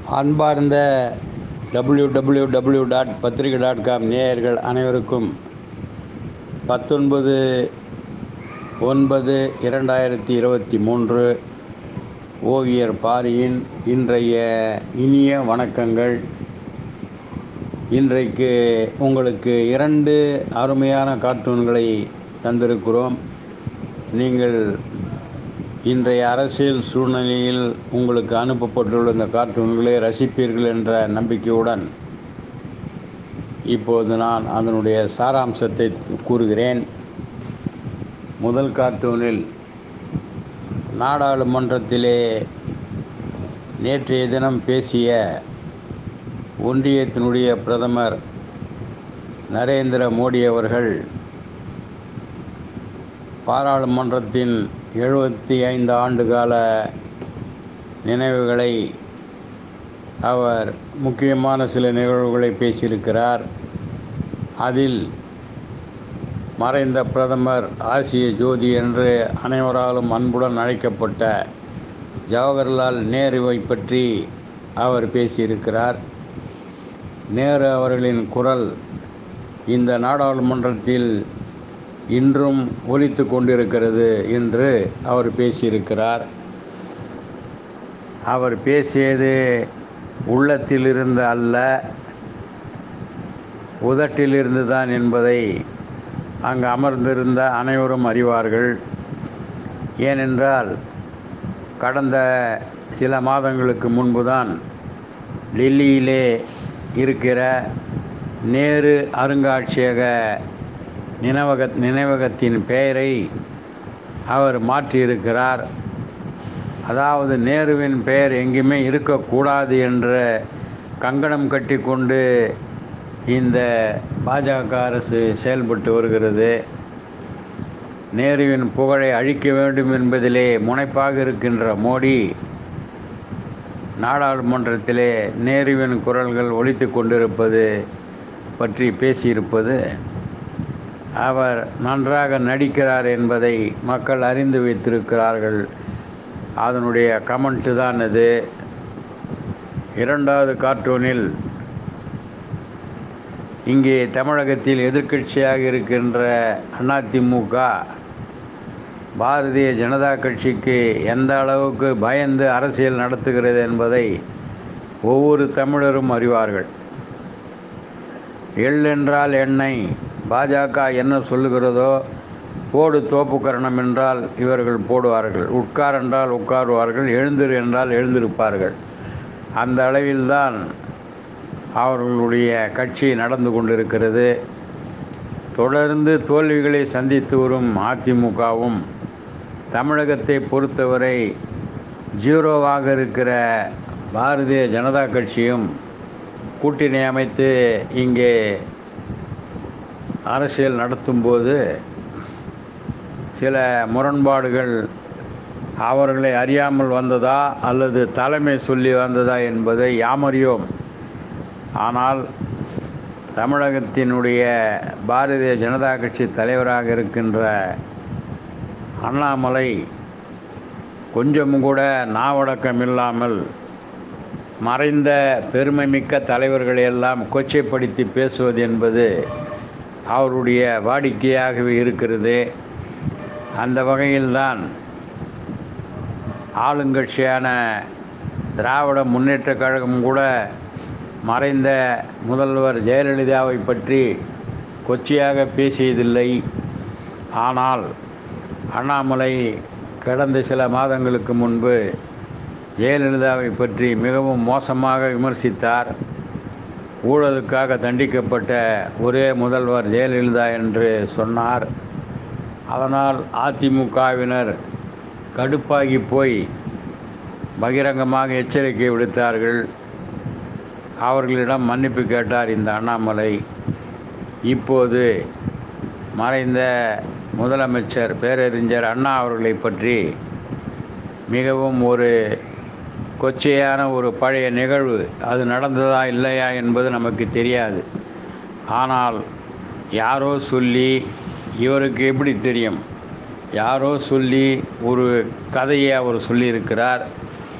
அன்பார்ந்த W W W dot பத்திரிகை dot com நேயர்கள் அனைவருக்கும் பத்தொன்பது ஒன்பது இரண்டாயிரத்தி இருபத்தி மூன்று ஓவியர் பாரியின் இன்றைய இனிய வணக்கங்கள் இன்றைக்கு உங்களுக்கு இரண்டு அருமையான கார்ட்டூன்களை தந்திருக்கிறோம் நீங்கள் இன்றைய அரசியல் சூழ்நிலையில் உங்களுக்கு அனுப்பப்பட்டுள்ள இந்த கார்ட்டூன்களை ரசிப்பீர்கள் என்ற நம்பிக்கையுடன் இப்போது நான் அதனுடைய சாராம்சத்தை கூறுகிறேன் முதல் கார்ட்டூனில் நாடாளுமன்றத்திலே நேற்றைய தினம் பேசிய ஒன்றியத்தினுடைய பிரதமர் நரேந்திர மோடி அவர்கள் பாராளுமன்றத்தின் எழுபத்தி ஐந்து ஆண்டு கால நினைவுகளை அவர் முக்கியமான சில நிகழ்வுகளை பேசியிருக்கிறார் அதில் மறைந்த பிரதமர் ஆசிய ஜோதி என்று அனைவராலும் அன்புடன் அழைக்கப்பட்ட ஜவஹர்லால் நேருவை பற்றி அவர் பேசியிருக்கிறார் நேரு அவர்களின் குரல் இந்த நாடாளுமன்றத்தில் இன்றும் ஒலித்து கொண்டிருக்கிறது என்று அவர் பேசியிருக்கிறார் அவர் பேசியது உள்ளத்திலிருந்து அல்ல உதட்டிலிருந்து தான் என்பதை அங்கு அமர்ந்திருந்த அனைவரும் அறிவார்கள் ஏனென்றால் கடந்த சில மாதங்களுக்கு முன்புதான் டெல்லியிலே இருக்கிற நேரு அருங்காட்சியக நினைவக நினைவகத்தின் பெயரை அவர் மாற்றியிருக்கிறார் அதாவது நேருவின் பெயர் எங்கேயுமே இருக்கக்கூடாது என்ற கங்கணம் கட்டி கொண்டு இந்த பாஜக அரசு செயல்பட்டு வருகிறது நேருவின் புகழை அழிக்க வேண்டும் என்பதிலே முனைப்பாக இருக்கின்ற மோடி நாடாளுமன்றத்திலே நேருவின் குரல்கள் ஒலித்து கொண்டிருப்பது பற்றி பேசியிருப்பது அவர் நன்றாக நடிக்கிறார் என்பதை மக்கள் அறிந்து வைத்திருக்கிறார்கள் அதனுடைய கமெண்ட்டு தான் இது இரண்டாவது கார்ட்டூனில் இங்கே தமிழகத்தில் எதிர்க்கட்சியாக இருக்கின்ற அதிமுக பாரதிய ஜனதா கட்சிக்கு எந்த அளவுக்கு பயந்து அரசியல் நடத்துகிறது என்பதை ஒவ்வொரு தமிழரும் அறிவார்கள் எள் என்றால் எண்ணெய் பாஜக என்ன சொல்லுகிறதோ போடு தோப்புக்கரணம் என்றால் இவர்கள் போடுவார்கள் உட்கார் என்றால் உட்காருவார்கள் எழுந்திரு என்றால் எழுந்திருப்பார்கள் அந்த அளவில்தான் அவர்களுடைய கட்சி நடந்து கொண்டிருக்கிறது தொடர்ந்து தோல்விகளை சந்தித்து வரும் அதிமுகவும் தமிழகத்தை பொறுத்தவரை ஜீரோவாக இருக்கிற பாரதிய ஜனதா கட்சியும் கூட்டணி அமைத்து இங்கே அரசியல் நடத்தும்போது சில முரண்பாடுகள் அவர்களை அறியாமல் வந்ததா அல்லது தலைமை சொல்லி வந்ததா என்பதை யாமறியோம் ஆனால் தமிழகத்தினுடைய பாரதிய ஜனதா கட்சி தலைவராக இருக்கின்ற அண்ணாமலை கொஞ்சமும் கூட நாவடக்கம் இல்லாமல் மறைந்த பெருமைமிக்க தலைவர்களை எல்லாம் கொச்சைப்படுத்தி பேசுவது என்பது அவருடைய வாடிக்கையாகவே இருக்கிறது அந்த வகையில்தான் ஆளுங்கட்சியான திராவிட முன்னேற்ற கழகம் கூட மறைந்த முதல்வர் ஜெயலலிதாவை பற்றி கொச்சையாக பேசியதில்லை ஆனால் அண்ணாமலை கடந்த சில மாதங்களுக்கு முன்பு ஜெயலலிதாவை பற்றி மிகவும் மோசமாக விமர்சித்தார் ஊழலுக்காக தண்டிக்கப்பட்ட ஒரே முதல்வர் ஜெயலலிதா என்று சொன்னார் அதனால் அதிமுகவினர் கடுப்பாகி போய் பகிரங்கமாக எச்சரிக்கை விடுத்தார்கள் அவர்களிடம் மன்னிப்பு கேட்டார் இந்த அண்ணாமலை இப்போது மறைந்த முதலமைச்சர் பேரறிஞர் அண்ணா அவர்களை பற்றி மிகவும் ஒரு கொச்சையான ஒரு பழைய நிகழ்வு அது நடந்ததா இல்லையா என்பது நமக்கு தெரியாது ஆனால் யாரோ சொல்லி இவருக்கு எப்படி தெரியும் யாரோ சொல்லி ஒரு கதையை அவர் சொல்லியிருக்கிறார்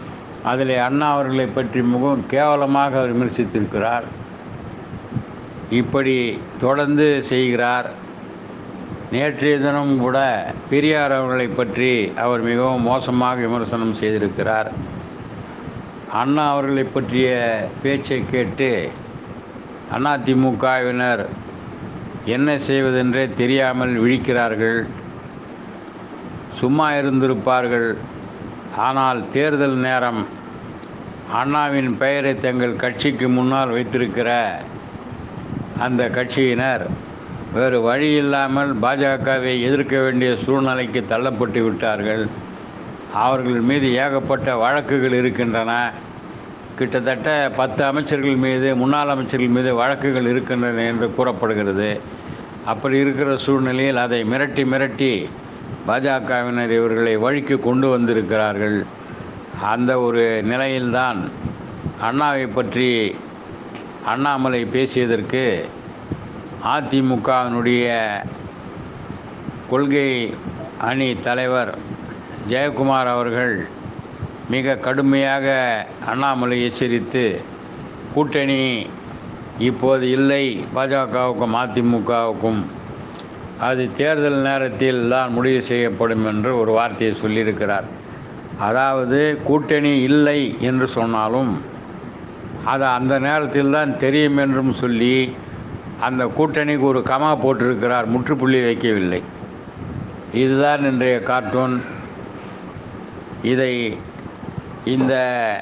அதில் அண்ணா அவர்களை பற்றி மிகவும் கேவலமாக விமர்சித்திருக்கிறார் இப்படி தொடர்ந்து செய்கிறார் நேற்றைய தினம் கூட பெரியார் அவர்களை பற்றி அவர் மிகவும் மோசமாக விமர்சனம் செய்திருக்கிறார் அண்ணா அவர்களை பற்றிய பேச்சை கேட்டு அதிமுகவினர் என்ன செய்வதென்றே தெரியாமல் விழிக்கிறார்கள் சும்மா இருந்திருப்பார்கள் ஆனால் தேர்தல் நேரம் அண்ணாவின் பெயரை தங்கள் கட்சிக்கு முன்னால் வைத்திருக்கிற அந்த கட்சியினர் வேறு வழி இல்லாமல் பாஜகவை எதிர்க்க வேண்டிய சூழ்நிலைக்கு தள்ளப்பட்டு விட்டார்கள் அவர்கள் மீது ஏகப்பட்ட வழக்குகள் இருக்கின்றன கிட்டத்தட்ட பத்து அமைச்சர்கள் மீது முன்னாள் அமைச்சர்கள் மீது வழக்குகள் இருக்கின்றன என்று கூறப்படுகிறது அப்படி இருக்கிற சூழ்நிலையில் அதை மிரட்டி மிரட்டி பாஜகவினர் இவர்களை வழிக்கு கொண்டு வந்திருக்கிறார்கள் அந்த ஒரு நிலையில்தான் அண்ணாவை பற்றி அண்ணாமலை பேசியதற்கு அதிமுகவினுடைய கொள்கை அணி தலைவர் ஜெயக்குமார் அவர்கள் மிக கடுமையாக அண்ணாமலை எச்சரித்து கூட்டணி இப்போது இல்லை பாஜகவுக்கும் அதிமுகவுக்கும் அது தேர்தல் நேரத்தில் தான் முடிவு செய்யப்படும் என்று ஒரு வார்த்தையை சொல்லியிருக்கிறார் அதாவது கூட்டணி இல்லை என்று சொன்னாலும் அது அந்த நேரத்தில் தான் தெரியும் என்றும் சொல்லி அந்த கூட்டணிக்கு ஒரு கமா போட்டிருக்கிறார் முற்றுப்புள்ளி வைக்கவில்லை இதுதான் இன்றைய கார்ட்டூன் இதை இந்த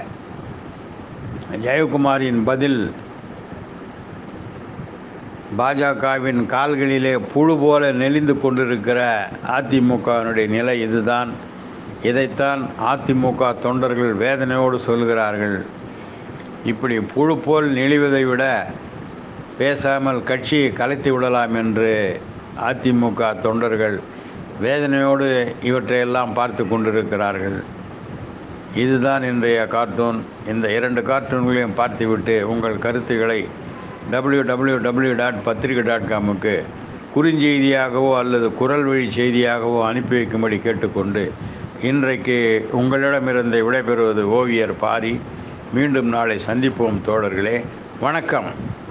ஜெயக்குமாரின் பதில் பாஜகவின் கால்களிலே புழு போல நெளிந்து கொண்டிருக்கிற அதிமுகவினுடைய நிலை இதுதான் இதைத்தான் அதிமுக தொண்டர்கள் வேதனையோடு சொல்கிறார்கள் இப்படி புழு போல் நெளிவதை விட பேசாமல் கட்சியை கலைத்து விடலாம் என்று அதிமுக தொண்டர்கள் வேதனையோடு இவற்றையெல்லாம் பார்த்து கொண்டிருக்கிறார்கள் இதுதான் இன்றைய கார்ட்டூன் இந்த இரண்டு கார்ட்டூன்களையும் பார்த்துவிட்டு உங்கள் கருத்துக்களை டபிள்யூ டபிள்யூ டபிள்யூ டாட் பத்திரிகை டாட் காமுக்கு குறுஞ்செய்தியாகவோ அல்லது குரல் வழி செய்தியாகவோ அனுப்பி வைக்கும்படி கேட்டுக்கொண்டு இன்றைக்கு உங்களிடமிருந்து விடைபெறுவது ஓவியர் பாரி மீண்டும் நாளை சந்திப்போம் தோழர்களே வணக்கம்